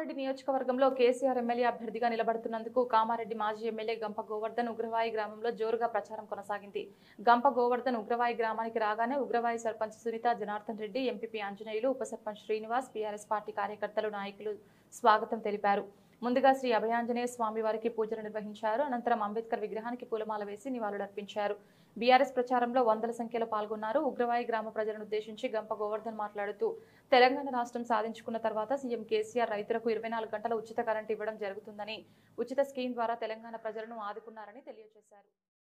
కామారెడ్డి నియోజకవర్గంలో కేసీఆర్ ఎమ్మెల్యే అభ్యర్థిగా నిలబడుతున్నందుకు కామారెడ్డి మాజీ ఎమ్మెల్యే గంప గోవర్ధన్ ఉగ్రవాయి గ్రామంలో జోరుగా ప్రచారం కొనసాగింది గంప గోవర్ధన్ ఉగ్రవాయి గ్రామానికి రాగానే ఉగ్రవాయి సర్పంచ్ సునీత జనార్దన్ రెడ్డి ఎంపీపీ ఆంజనేయులు ఉప సర్పంచ్ శ్రీనివాస్ బీఆర్ఎస్ పార్టీ కార్యకర్తలు నాయకులు స్వాగతం తెలిపారు ముందుగా శ్రీ అభయాంజనేయ స్వామి వారికి పూజలు నిర్వహించారు అనంతరం అంబేద్కర్ విగ్రహానికి పూలమాల వేసి నివాళులర్పించారు బీఆర్ఎస్ ప్రచారంలో వందల సంఖ్యలో పాల్గొన్నారు ఉగ్రవాయి గ్రామ ప్రజలను ఉద్దేశించి గంప గోవర్ధన్ మాట్లాడుతూ తెలంగాణ రాష్ట్రం సాధించుకున్న తర్వాత సీఎం కేసీఆర్ రైతులకు ఇరవై నాలుగు గంటల ఉచిత కరెంట్ ఇవ్వడం జరుగుతుందని ఉచిత స్కీమ్ ద్వారా తెలంగాణ ప్రజలను ఆదుకున్నారని తెలియజేశారు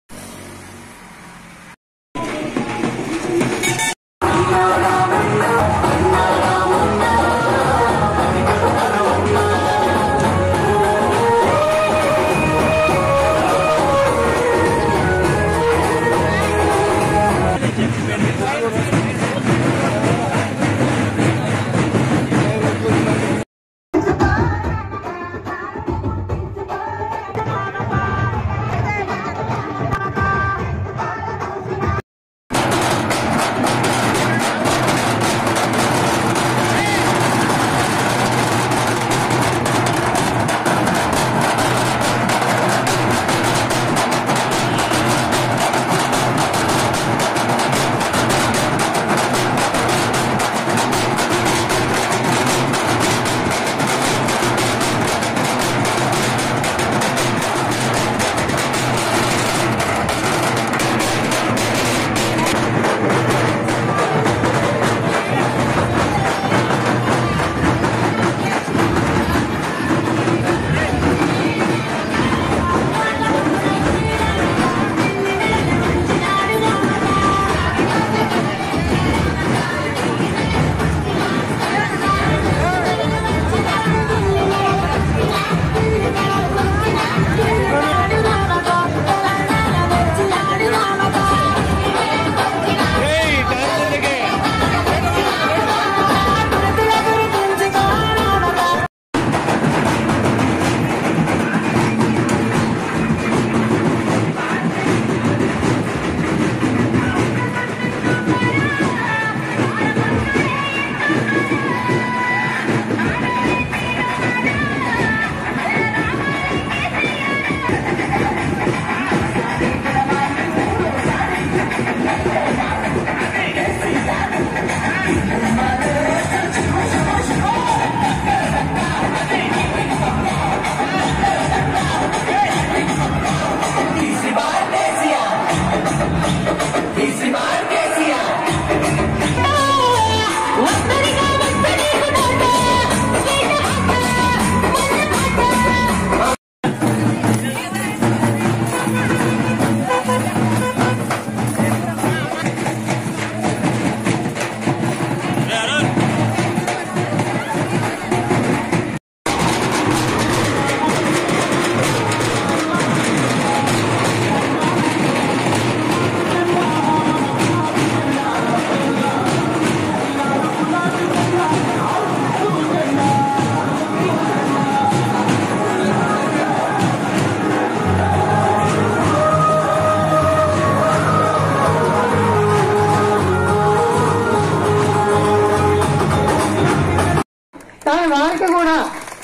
కానీ వారికి కూడా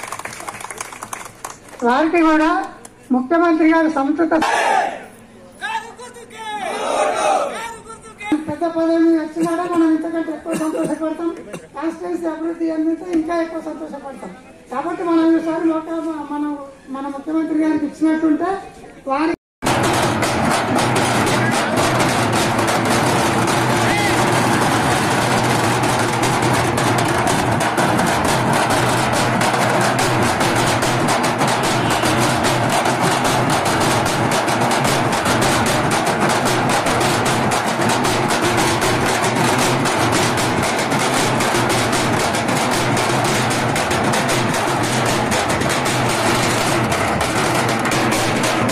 వారికి కూడా ముఖ్యమంత్రి గారు సంస్కృత పెద్ద పదవి వచ్చినాడా మనం ఇంతకంటే ఎక్కువ సంతోషపడతాం కాన్స్టిట్యూన్సీ అభివృద్ధి అందితే ఇంకా ఎక్కువ సంతోషపడతాం కాబట్టి మనం ఈసారి లోక మనం మన ముఖ్యమంత్రి గారికి ఇచ్చినట్టుంటే వారి ¡Vamos!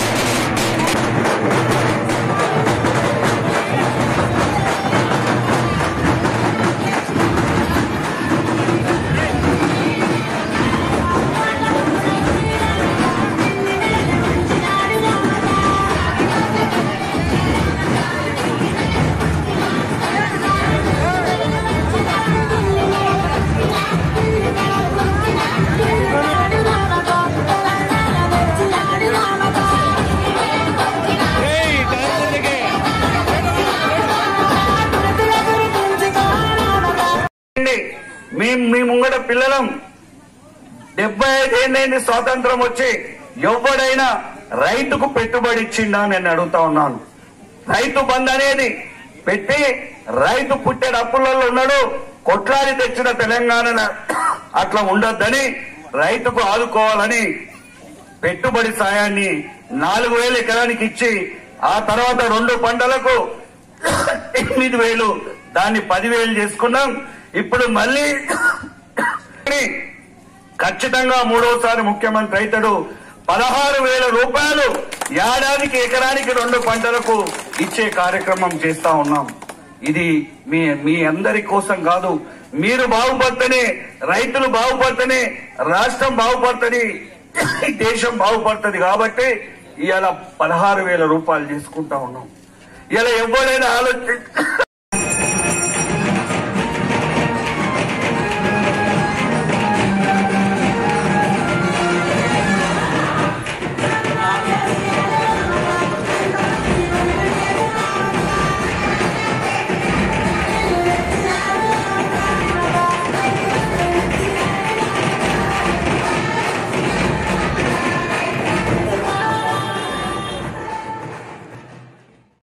మేము మీ ముంగట పిల్లలం డెబ్బై ఐదేళ్ళైంది స్వాతంత్రం వచ్చి ఎవడైనా రైతుకు పెట్టుబడి ఇచ్చిండా నేను అడుగుతా ఉన్నాను రైతు బంద్ అనేది పెట్టి రైతు పుట్టేడు అప్పులలో ఉన్నాడు కొట్లాడి తెచ్చిన తెలంగాణ అట్లా ఉండొద్దని రైతుకు ఆదుకోవాలని పెట్టుబడి సాయాన్ని నాలుగు వేలు ఎకరానికి ఇచ్చి ఆ తర్వాత రెండు పంటలకు ఎనిమిది వేలు దాన్ని పదివేలు చేసుకున్నాం ఇప్పుడు మళ్ళీ ఖచ్చితంగా మూడోసారి ముఖ్యమంత్రి అవుతాడు పదహారు వేల రూపాయలు ఏడాదికి ఎకరానికి రెండు పంటలకు ఇచ్చే కార్యక్రమం చేస్తా ఉన్నాం ఇది మీ మీ అందరి కోసం కాదు మీరు బాగుపడితేనే రైతులు బాగుపడితేనే రాష్ట్రం బాగుపడుతుంది దేశం బాగుపడుతుంది కాబట్టి ఇవాళ పదహారు వేల రూపాయలు తీసుకుంటా ఉన్నాం ఇలా ఎవరైనా ఆలోచి